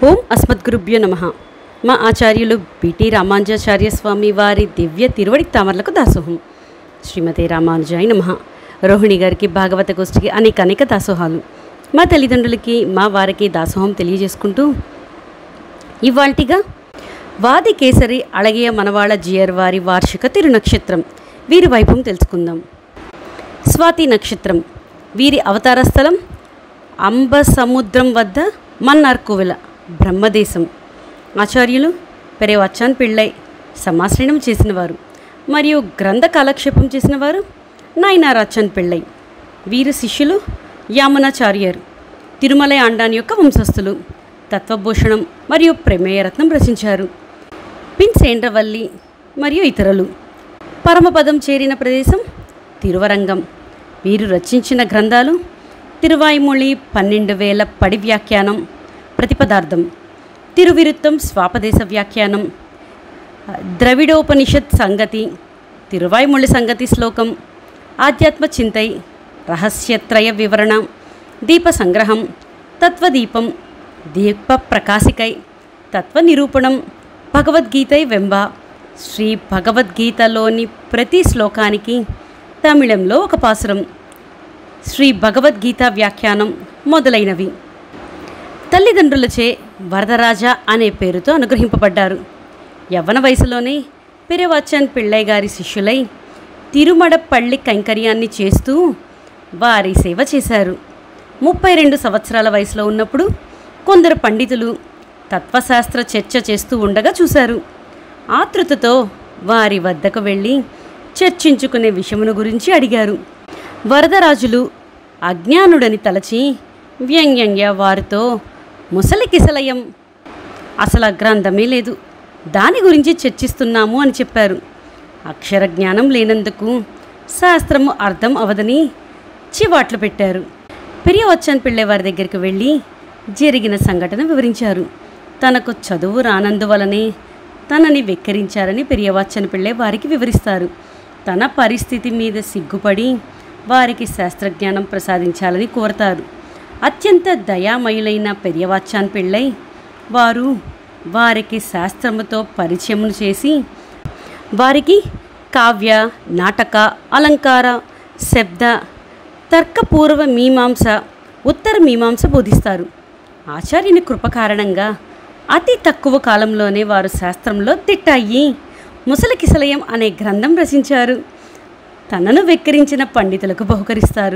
ఓం అస్మద్గురుభ్యో నమ మా ఆచార్యులు బిటి రామానుజాచార్య స్వామి వారి దివ్య తిరువడి తామరలకు దాసోహం శ్రీమతి రామానుజాయ నమ రోహిణి గారికి భాగవత గోష్ఠికి అనేక అనేక దాసోహాలు మా తల్లిదండ్రులకి మా వారికి దాసోహం తెలియజేసుకుంటూ ఇవాల్టిగా వాది కేసరి అళగియ మనవాళ్ళ జియర్ వారి వార్షిక తిరునక్షత్రం వీరి వైభవం తెలుసుకుందాం స్వాతి నక్షత్రం వీరి అవతార స్థలం అంబ సముద్రం వద్ద మన్నార్ కోవెల బ్రహ్మదేశం ఆచార్యులు పెరేవచ్చాన్ పిళ్ళై సమాశ్రయణం చేసినవారు మరియు గ్రంథ కాలక్షేపం చేసినవారు నాయనారాచన్ పిళ్ళై వీరు శిష్యులు యామునాచార్యర్ తిరుమలై ఆండాన్ యొక్క వంశస్థులు తత్వభూషణం మరియు ప్రమేయరత్నం రచించారు పిన్ సేండ్రవల్లి మరియు ఇతరులు పరమపదం చేరిన ప్రదేశం తిరువరంగం వీరు రచించిన గ్రంథాలు తిరువాయిమొళి పన్నెండు వేల పడి వ్యాఖ్యానం ప్రతిపదార్థం తిరువిరుత్తం స్వాపదేశ వ్యాఖ్యానం ద్రవిడోపనిషత్ సంగతి తిరువాయిమొళి సంగతి శ్లోకం ఆధ్యాత్మ చింతై రహస్యత్రయ వివరణ దీప సంగ్రహం తత్వదీపం దీప ప్రకాశికై తత్వ నిరూపణం భగవద్గీతై వెంబ శ్రీ భగవద్గీతలోని ప్రతి శ్లోకానికి తమిళంలో ఒక పాసురం శ్రీ భగవద్గీత వ్యాఖ్యానం మొదలైనవి తల్లిదండ్రులచే వరదరాజ అనే పేరుతో అనుగ్రహింపబడ్డారు యవ్వన వయసులోనే పెరవచ్చన్ పిళ్ళై గారి శిష్యులై తిరుమడపల్లి కైంకర్యాన్ని చేస్తూ వారి సేవ చేశారు ముప్పై రెండు సంవత్సరాల వయసులో ఉన్నప్పుడు కొందరు పండితులు తత్వశాస్త్ర చర్చ చేస్తూ ఉండగా చూశారు ఆతృతతో వారి వద్దకు వెళ్ళి చర్చించుకునే విషయమును గురించి అడిగారు వరదరాజులు అజ్ఞానుడని తలచి వ్యంగ్యంగా వారితో ముసలికిసలయం అసలు ఆ గ్రంథమే లేదు దాని గురించి చర్చిస్తున్నాము అని చెప్పారు అక్షర జ్ఞానం లేనందుకు శాస్త్రము అర్థం అవదని చివాట్లు పెట్టారు పెరియవచ్చన్ పిళ్ళే వారి దగ్గరికి వెళ్ళి జరిగిన సంఘటన వివరించారు తనకు చదువు రానందువలనే తనని వెక్కిరించారని పెరియవచ్చన్ పిళ్ళే వారికి వివరిస్తారు తన పరిస్థితి మీద సిగ్గుపడి వారికి శాస్త్రజ్ఞానం ప్రసాదించాలని కోరతారు అత్యంత దయామయులైన పెరియవాచ్చాన్ పిళ్ళై వారు వారికి శాస్త్రముతో పరిచయమును చేసి వారికి కావ్య నాటక అలంకార శబ్ద తర్కపూర్వ మీమాంస ఉత్తర మీమాంస బోధిస్తారు ఆచార్యుని కృప కారణంగా అతి తక్కువ కాలంలోనే వారు శాస్త్రంలో తిట్టాయి ముసలికిసలయం అనే గ్రంథం రచించారు తనను వెక్కిరించిన పండితులకు బహుకరిస్తారు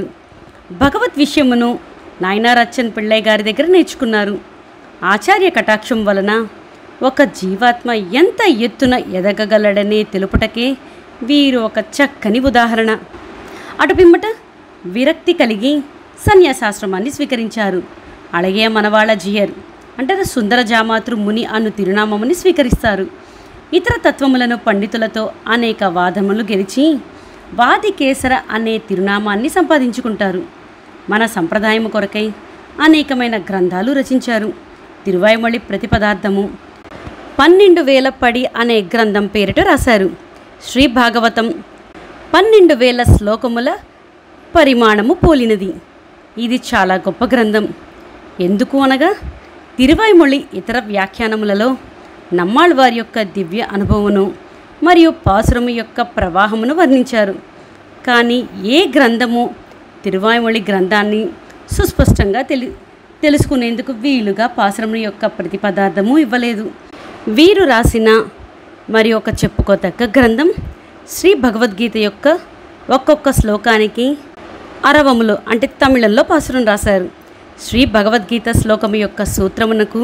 భగవద్ విషయమును నాయనారచ్చన్ పిళ్ళై గారి దగ్గర నేర్చుకున్నారు ఆచార్య కటాక్షం వలన ఒక జీవాత్మ ఎంత ఎత్తున ఎదగగలడనే తెలుపుటకే వీరు ఒక చక్కని ఉదాహరణ అటు పిమ్మట విరక్తి కలిగి సన్యాసాశ్రమాన్ని స్వీకరించారు అలాగే మనవాళ్ళ జియర్ అంటే సుందర జామాతృ ముని అను తిరునామముని స్వీకరిస్తారు ఇతర తత్వములను పండితులతో అనేక వాదములు గెలిచి వాది కేసర అనే తిరునామాన్ని సంపాదించుకుంటారు మన సంప్రదాయము కొరకై అనేకమైన గ్రంథాలు రచించారు తిరువాయుమొళి ప్రతిపదార్థము పన్నెండు వేల పడి అనే గ్రంథం పేరిట రాశారు శ్రీ భాగవతం పన్నెండు వేల శ్లోకముల పరిమాణము పోలినది ఇది చాలా గొప్ప గ్రంథం ఎందుకు అనగా తిరువాయిమొళి ఇతర వ్యాఖ్యానములలో నమ్మాళ్ వారి యొక్క దివ్య అనుభవమును మరియు పాసురము యొక్క ప్రవాహమును వర్ణించారు కానీ ఏ గ్రంథము తిరువాయిమొళి గ్రంథాన్ని సుస్పష్టంగా తెలి తెలుసుకునేందుకు వీలుగా పాసురము యొక్క ప్రతిపదార్థము ఇవ్వలేదు వీరు రాసిన మరి ఒక చెప్పుకోతగ్గ గ్రంథం శ్రీ భగవద్గీత యొక్క ఒక్కొక్క శ్లోకానికి అరవములు అంటే తమిళంలో పాసురం రాశారు శ్రీ భగవద్గీత శ్లోకము యొక్క సూత్రమునకు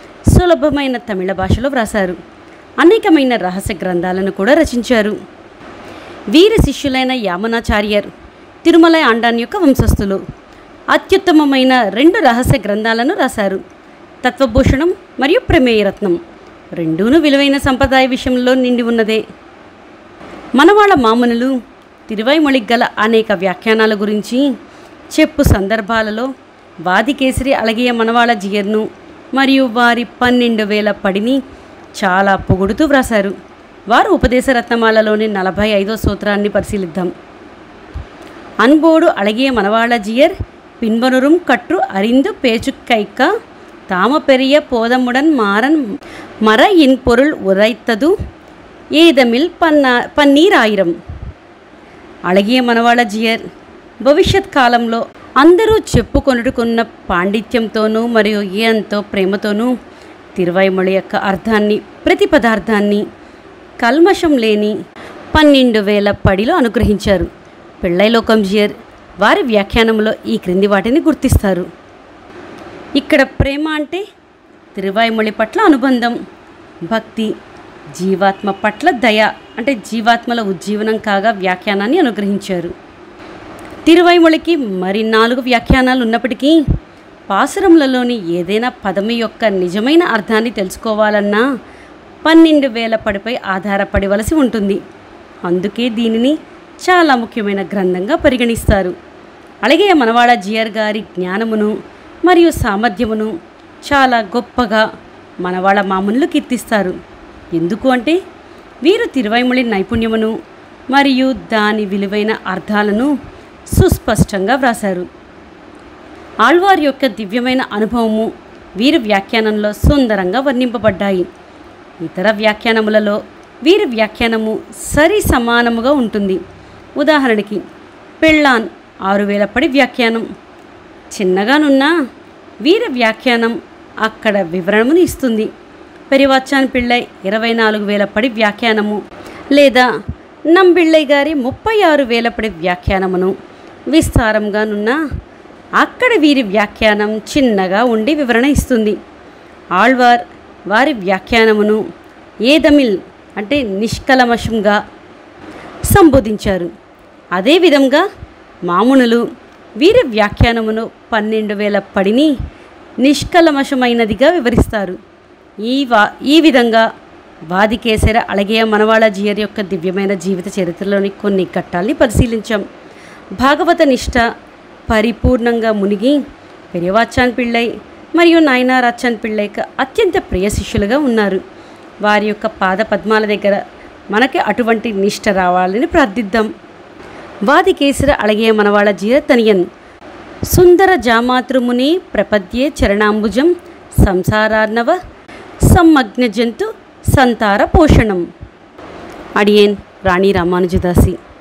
సులభమైన తమిళ భాషలో వ్రాసారు అనేకమైన రహస్య గ్రంథాలను కూడా రచించారు వీరి శిష్యులైన యామనాచార్యర్ తిరుమల ఆండాన్ యొక్క వంశస్థులు అత్యుత్తమమైన రెండు రహస్య గ్రంథాలను రాశారు తత్వభూషణం మరియు ప్రమేయరత్నం రెండూను విలువైన సంప్రదాయ విషయంలో నిండి ఉన్నదే మనవాళ్ళ మామనులు తిరువైమొళికి గల అనేక వ్యాఖ్యానాల గురించి చెప్పు సందర్భాలలో వాదికేసరి అలగియ మనవాళ్ళ జియర్ను మరియు వారి పన్నెండు వేల పడిని చాలా పొగుడుతూ వ్రాసారు వారు ఉపదేశ రత్నమాలలోని నలభై ఐదో సూత్రాన్ని పరిశీలిద్దాం అన్బోడు అళగియ మనవాళ్ళ జియర్ పిన్వనురుం కట్టు అరిందు పేచుక్కైక్క தாம பெரிய போதமுடன் மாறன் மர இன் பொருள் உரைத்தது ఏదమిల్ పన్న పన్నీరాయిరం అళగియ మనవాళ్ళ జియర్ భవిష్యత్ కాలంలో అందరూ చెప్పుకొనుడుకున్న పాండిత్యంతోనూ మరియు ఎంతో ప్రేమతోనూ తిరువైమొళి యొక్క అర్థాన్ని ప్రతి పదార్థాన్ని కల్మషం లేని పన్నెండు వేల పడిలో అనుగ్రహించారు పెళ్ళైలోకం జియర్ వారి వ్యాఖ్యానంలో ఈ క్రింది వాటిని గుర్తిస్తారు ఇక్కడ ప్రేమ అంటే తిరువాయిమొళి పట్ల అనుబంధం భక్తి జీవాత్మ పట్ల దయ అంటే జీవాత్మల ఉజ్జీవనం కాగా వ్యాఖ్యానాన్ని అనుగ్రహించారు తిరువైమొళికి మరి నాలుగు వ్యాఖ్యానాలు ఉన్నప్పటికీ పాసురములలోని ఏదైనా పదము యొక్క నిజమైన అర్థాన్ని తెలుసుకోవాలన్నా పన్నెండు వేల పడిపై ఆధారపడవలసి ఉంటుంది అందుకే దీనిని చాలా ముఖ్యమైన గ్రంథంగా పరిగణిస్తారు అలాగే మనవాడ జియర్ గారి జ్ఞానమును మరియు సామర్థ్యమును చాలా గొప్పగా మనవాళ్ళ మామూలు కీర్తిస్తారు ఎందుకు అంటే వీరు తిరువైమొళి నైపుణ్యమును మరియు దాని విలువైన అర్థాలను సుస్పష్టంగా వ్రాశారు ఆళ్వార్ యొక్క దివ్యమైన అనుభవము వీరి వ్యాఖ్యానంలో సుందరంగా వర్ణింపబడ్డాయి ఇతర వ్యాఖ్యానములలో వీరి వ్యాఖ్యానము సరి సమానముగా ఉంటుంది ఉదాహరణకి పెళ్ళాన్ ఆరు వేల పడి వ్యాఖ్యానం చిన్నగానున్నా వీరి వ్యాఖ్యానం అక్కడ వివరణమును ఇస్తుంది పెరివాచాన్ పిళ్ళై ఇరవై నాలుగు వేల పడి వ్యాఖ్యానము లేదా నంబిళ్ళై గారి ముప్పై ఆరు వేల పడి వ్యాఖ్యానమును విస్తారంగానున్న అక్కడ వీరి వ్యాఖ్యానం చిన్నగా ఉండి వివరణ ఇస్తుంది ఆళ్వార్ వారి వ్యాఖ్యానమును ఏదమిల్ అంటే నిష్కలమషంగా సంబోధించారు అదేవిధంగా మామునులు వీరి వ్యాఖ్యానమును పన్నెండు వేల పడిని నిష్కలమషమైనదిగా వివరిస్తారు ఈ వా ఈ విధంగా వాదికేసర అలగే మనవాళ జియర్ యొక్క దివ్యమైన జీవిత చరిత్రలోని కొన్ని ఘట్టాల్ని పరిశీలించాం భాగవత నిష్ట పరిపూర్ణంగా మునిగి పెరియవాచాన్ పిళ్ళై మరియు నాయనారాచాన్ పిళ్ళైకి అత్యంత ప్రియ శిష్యులుగా ఉన్నారు వారి యొక్క పాద పద్మాల దగ్గర మనకి అటువంటి నిష్ట రావాలని ప్రార్థిద్దాం వాదికేసర అళగే మనవాళ జీరతనియన్ సుందర జామాతృముని ప్రపద్యే చరణాంబుజం సంసారార్ణవ సమ్మగ్న జంతు సంతార పోషణం అడియేన్ రాణి రామానుజదాసి